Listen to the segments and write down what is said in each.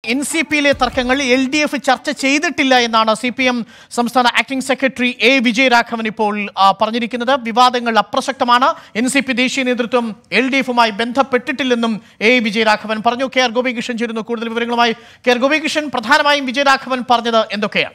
N C പിയിലെ തർക്കങ്ങൾ L D F ചർച്ച ചെയ്തിട്ടില്ല എന്നാണ് സി പി എം സംസ്ഥാന ആക്ടിംഗ് സെക്രട്ടറി എ വിജയരാഘവൻ ഇപ്പോൾ ആ, പറഞ്ഞിരിക്കുന്നത് വിവാദങ്ങൾ അപ്രസക്തമാണ് എൻ സി പി ദേശീയ നേതൃത്വം എൽ ഡി എഫുമായി ബന്ധപ്പെട്ടിട്ടില്ലെന്നും എ വിജയരാഘവൻ പറഞ്ഞു കെ ആർ ഗോപികൃഷ്ണൻ ചേരുന്നു കൂടുതൽ വിവരങ്ങളുമായി കെ ആർ ഗോപികൃഷ്ണൻ പ്രധാനമായും വിജയരാഘവൻ പറഞ്ഞത് എന്തൊക്കെയാണ്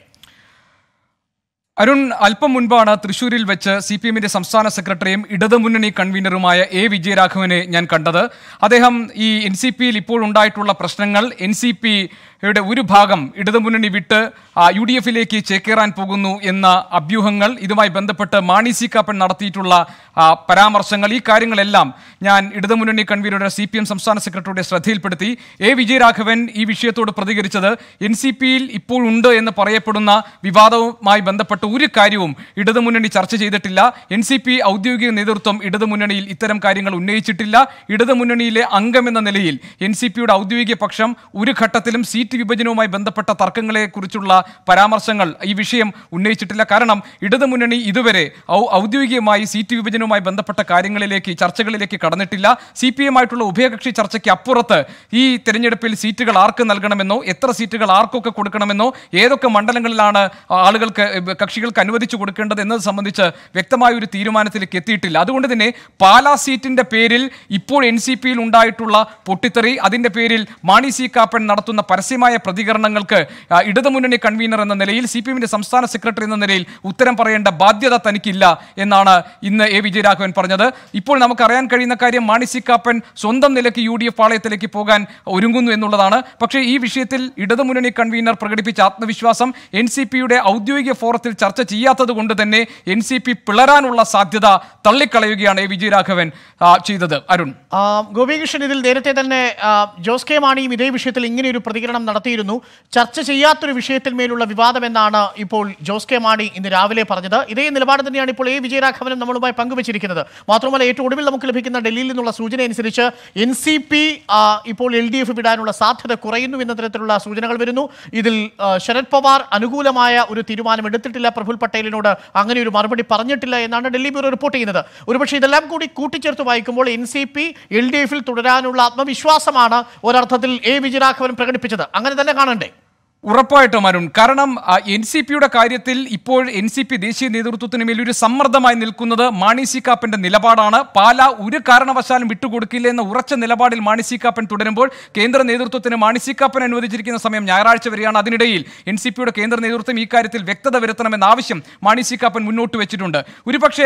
അരുൺ അല്പം മുൻപാണ് തൃശൂരിൽ വെച്ച് സി പി എമ്മിന്റെ സംസ്ഥാന സെക്രട്ടറിയും ഇടതുമുന്നണി കൺവീനറുമായ എ വിജയരാഘവനെ ഞാൻ കണ്ടത് അദ്ദേഹം ഈ എൻ സി പിയിൽ ഇപ്പോൾ ഉണ്ടായിട്ടുള്ള പ്രശ്നങ്ങൾ എൻ സി പിയുടെ ഒരു ഭാഗം ഇടതുമുന്നണി വിട്ട് ആ, യു ഡി എഫിലേക്ക് ചേക്കേറാൻ പോകുന്നു എന്ന അഭ്യൂഹങ്ങൾ ഇതുമായി ബന്ധപ്പെട്ട് മാണി സി കാപ്പൻ നടത്തിയിട്ടുള്ള ആ, പരാമർശങ്ങൾ ഈ കാര്യങ്ങളെല്ലാം ഞാൻ ഇടതുമുന്നണി കൺവീനറുടെ സി പി എം സംസ്ഥാന സെക്രട്ടറിയുടെ ശ്രദ്ധയിൽപ്പെടുത്തി എ വിജയരാഘവൻ ഈ വിഷയത്തോട് പ്രതികരിച്ചത് എൻ സി പിയിൽ ഇപ്പോൾ ഉണ്ട് എന്ന് പറയപ്പെടുന്ന വിവാദവുമായി ബന്ധപ്പെട്ട ഒരു കാര്യവും ഇടതുമുന്നണി ചർച്ച ചെയ്തിട്ടില്ല എൻ സി പി ഔദ്യോഗിക നേതൃത്വം ഇടതുമുന്നണിയിൽ ഇത്തരം കാര്യങ്ങൾ ഉന്നയിച്ചിട്ടില്ല ഇടതുമുന്നണിയിലെ അംഗമെന്ന നിലയിൽ എൻ സി പിയുടെ ഔദ്യോഗിക പക്ഷം ഒരു ഘട്ടത്തിലും സീറ്റ് വിഭജനവുമായി ബന്ധപ്പെട്ട തർക്കങ്ങളെക്കുറിച്ചുള്ള പരാമർശങ്ങൾ ഈ വിഷയം ഉന്നയിച്ചിട്ടില്ല കാരണം ഇടതുമുന്നണി ഇതുവരെ ഔ- ഔദ്യോഗികമായി സീറ്റ് വിഭജനവുമായി ബന്ധപ്പെട്ട കാര്യങ്ങളിലേക്ക് ചർച്ചകളിലേക്ക് കടന്നിട്ടില്ല സി പി എമ്മായിട്ടുള്ള ഉഭയകക്ഷി ചർച്ചയ്ക്ക് അപ്പുറത്ത് ഈ തെരഞ്ഞെടുപ്പിൽ സീറ്റുകൾ ആർക്ക് നൽകണമെന്നോ എത്ര സീറ്റുകൾ ആർക്കൊക്കെ കൊടുക്കണമെന്നോ ഏതൊക്കെ മണ്ഡലങ്ങളിലാണ് ആളുകൾക്ക് ഏഹ്, കക്ഷികൾക്ക് അനുവദിച്ചു കൊടുക്കേണ്ടത് എന്നത് സംബന്ധിച്ച് വ്യക്തമായ ഒരു തീരുമാനത്തിലേക്ക് എത്തിയിട്ടില്ല അതുകൊണ്ട് തന്നെ പാലാ സീറ്റിന്റെ പേരിൽ ഇപ്പോൾ എൻ സി പിയിൽ ഉണ്ടായിട്ടുള്ള പൊട്ടിത്തെറി അതിന്റെ പേരിൽ മാണി സി കാപ്പൻ നടത്തുന്ന പരസ്യമായ പ്രതികരണങ്ങൾക്ക് ആ, ഇടതുമുന്നണി കൺവീനർ എന്ന നിലയിൽ സി പി എമ്മിന്റെ സംസ്ഥാന സെക്രട്ടറി എന്ന നിലയിൽ ഉത്തരം പറയേണ്ട ബാധ്യത തനിക്കില്ല എന്നാണ് ഇന്ന് എ വിജയരാഘവൻ പറഞ്ഞത് ഇപ്പോൾ നമുക്കറിയാൻ കഴിയുന്ന കാര്യം മാണി സി കാപ്പൻ സ്വന്തം നിലയ്ക്ക് യു ഡി എഫ് പാളയത്തിലേക്ക് പോകാൻ ഒരുങ്ങുന്നു എന്നുള്ളതാണ് പക്ഷേ ഈ വിഷയത്തിൽ ഇടതുമുന്നണി കൺവീനർ പ്രകടിപ്പിച്ച ആത്മവിശ്വാസം എൻ സി പിയുടെ ഔദ്യോഗിക ഫോറത്തിൽ ചർച്ച ചെയ്യാത്തത് കൊണ്ട് തന്നെ എൻ സി പി പിളരാനുള്ള സാധ്യത തള്ളിക്കളയുകയാണ് എ വിജയരാഘവൻ ആ, ചെയ്തത് അരുൺ ആ, ഗോപികൃഷ്ണൻ ഇതിൽ നേരത്തെ തന്നെ ആ, ജോസ് കെ മാണിയും ഇതേ വിഷയത്തിൽ ഇങ്ങനെ ഒരു പ്രതികരണം നടത്തിയിരുന്നു ചർച്ച ചെയ്യാത്തൊരു വിഷയത്തിൽ മേലുള്ള വിവാദമെന്നാണ് ഇപ്പോൾ ജോസ് കെ മാണി ഇന്ന് രാവിലെ പറഞ്ഞത് ഇതേ നിലപാട് തന്നെയാണ് ഇപ്പോൾ എ വിജയരാഘവനും നമ്മളുമായി പങ്കുവച്ചിരിക്കുന്നത് മാത്രമല്ല ഏറ്റവും ഒടുവിൽ നമുക്ക് ലഭിക്കുന്ന ഡൽഹിയിൽ നിന്നുള്ള സൂചന അനുസരിച്ച് എൻ സി പി ഇപ്പോൾ എൽ ഡി എഫ് വിടാനുള്ള സാധ്യത കുറയുന്നു എന്ന തരത്തിലുള്ള സൂചനകൾ വരുന്നു ഇതിൽ ആ, ശരത് പവാർ അനുകൂലമായ ഒരു തീരുമാനം എടുത്തിട്ടില്ല പ്രഫുൽ പട്ടേലിനോട് അങ്ങനെ ഒരു മറുപടി പറഞ്ഞിട്ടില്ല എന്നാണ് ഡൽഹി ബ്യൂറോ റിപ്പോർട്ട് ചെയ്യുന്നത് ഒരുപക്ഷെ ഇതെല്ലാം കൂടി കൂട്ടിച്ചേർത്ത് വായിക്കുമ്പോൾ N C P L D എഫിൽ തുടരാനുള്ള ആത്മവിശ്വാസമാണ് ഒരർത്ഥത്തിൽ എ വിജയരാഘവൻ പ്രകടിപ്പിച്ചത് അങ്ങനെ തന്നെ കാണണ്ടേ ഉറപ്പായിട്ടും അരുൺ കാരണം എൻ സി പിയുടെ കാര്യത്തിൽ ഇപ്പോൾ എൻ സി പി ദേശീയ നേതൃത്വത്തിന് മേൽ ഒരു സമ്മർദ്ദമായി നിൽക്കുന്നത് മാണി സി കാപ്പന്റെ നിലപാടാണ് പാല ഒരു കാരണവശാലും വിട്ടുകൊടുക്കില്ല എന്ന ഉറച്ച നിലപാടിൽ മാണി സി കാപ്പൻ തുടരുമ്പോൾ കേന്ദ്ര നേതൃത്വത്തിന് മാണി സി കാപ്പൻ അനുവദിച്ചിരിക്കുന്ന സമയം ഞായറാഴ്ച വരെയാണ് അതിനിടയിൽ എൻ സി പിയുടെ കേന്ദ്ര നേതൃത്വം ഈ കാര്യത്തിൽ വ്യക്തത വരുത്തണമെന്ന ആവശ്യം മാണി സി കാപ്പൻ മുന്നോട്ട് വെച്ചിട്ടുണ്ട് ഒരുപക്ഷെ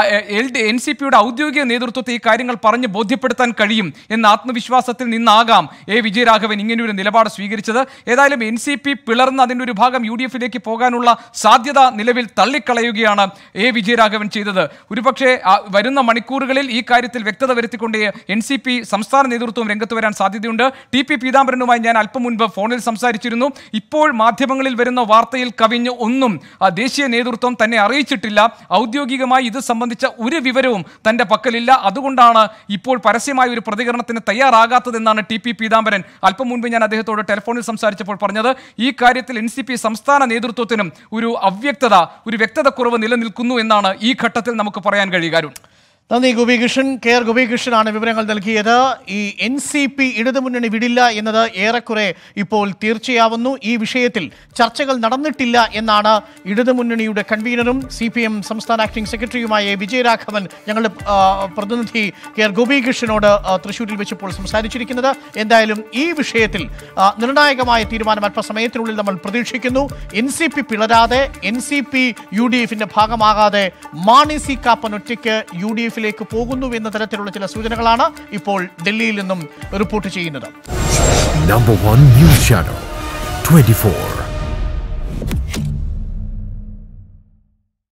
എൻ സി പിയുടെ ഔദ്യോഗിക നേതൃത്വത്തെ ഈ കാര്യങ്ങൾ പറഞ്ഞ് ബോധ്യപ്പെടുത്താൻ കഴിയും എന്ന ആത്മവിശ്വാസത്തിൽ നിന്നാകാം എ വിജയരാഘവൻ ഇങ്ങനെയൊരു നിലപാട് സ്വീകരിച്ചത് ഏതായാലും എൻ സി പി പിളർന്ന് അതിൻ്റെ ഒരു ഭാഗം യു ഡി എഫിലേക്ക് പോകാനുള്ള സാധ്യത നിലവിൽ തള്ളിക്കളയുകയാണ് എ വിജയരാഘവൻ ചെയ്തത് ഒരുപക്ഷെ ആ, വരുന്ന മണിക്കൂറുകളിൽ ഈ കാര്യത്തിൽ വ്യക്തത വരുത്തിക്കൊണ്ട് എൻ സി പി സംസ്ഥാന നേതൃത്വം രംഗത്ത് വരാൻ സാധ്യതയുണ്ട് ടി പി പീതാംബരനുമായി ഞാൻ അല്പം മുൻപ് ഫോണിൽ സംസാരിച്ചിരുന്നു ഇപ്പോൾ മാധ്യമങ്ങളിൽ വരുന്ന വാർത്തയിൽ കവിഞ്ഞ് ഒന്നും ആ, ദേശീയ നേതൃത്വം തന്നെ അറിയിച്ചിട്ടില്ല ഔദ്യോഗികമായി ഇത് സംബന്ധിച്ച ഒരു വിവരവും തന്റെ പക്കലില്ല അതുകൊണ്ടാണ് ഇപ്പോൾ പരസ്യമായ ഒരു പ്രതികരണത്തിന് തയ്യാറാകാത്തതെന്നാണ് ടി പി പീതാംബരൻ അല്പം മുൻപ് ഞാൻ അദ്ദേഹത്തോട് ടെലിഫോണിൽ സംസാരിച്ചപ്പോൾ പറഞ്ഞത് ഈ കാര്യത്തിൽ എൻ സി പി സംസ്ഥാന നേതൃത്വത്തിനും ഒരു അവ്യക്തത ഒരു വ്യക്തതക്കുറവ് നിലനിൽക്കുന്നു എന്നാണ് ഈ ഘട്ടത്തിൽ നമുക്ക് പറയാൻ കഴിയുക അരുൺ നന്ദി ഗോപികൃഷ്ണൻ കെ ആർ ഗോപികൃഷ്ണനാണ് വിവരങ്ങൾ നൽകിയത് ഈ എൻ സി പി ഇടതുമുന്നണി വിടില്ല എന്നത് ഏറെക്കുറെ ഇപ്പോൾ തീർച്ചയാവുന്നു ഈ വിഷയത്തിൽ ചർച്ചകൾ നടന്നിട്ടില്ല എന്നാണ് ഇടതുമുന്നണിയുടെ കൺവീനറും സി പി എം സംസ്ഥാന ആക്ടിംഗ് സെക്രട്ടറിയുമായ എ. വിജയരാഘവൻ ഞങ്ങളുടെ ആ, പ്രതിനിധി കെ ആർ ഗോപികൃഷ്ണനോട് ആ, തൃശ്ശൂരിൽ വെച്ചപ്പോൾ സംസാരിച്ചിരിക്കുന്നത് എന്തായാലും ഈ വിഷയത്തിൽ ആ, നിർണായകമായ തീരുമാനം അല്പസമയത്തിനുള്ളിൽ നമ്മൾ പ്രതീക്ഷിക്കുന്നു എൻ സി പി പിളരാതെ N C P U D എഫിന്റെ ഭാഗമാകാതെ മാണി സി കാപ്പൻ ഒറ്റയ്ക്ക് യു ഡി എഫിലേക്ക് പോകുന്നു എന്ന തരത്തിലുള്ള ചില സൂചനകളാണ് ഇപ്പോൾ ഡൽഹിയിൽ നിന്നും റിപ്പോർട്ട് ചെയ്യുന്നത് Number one news channel 24.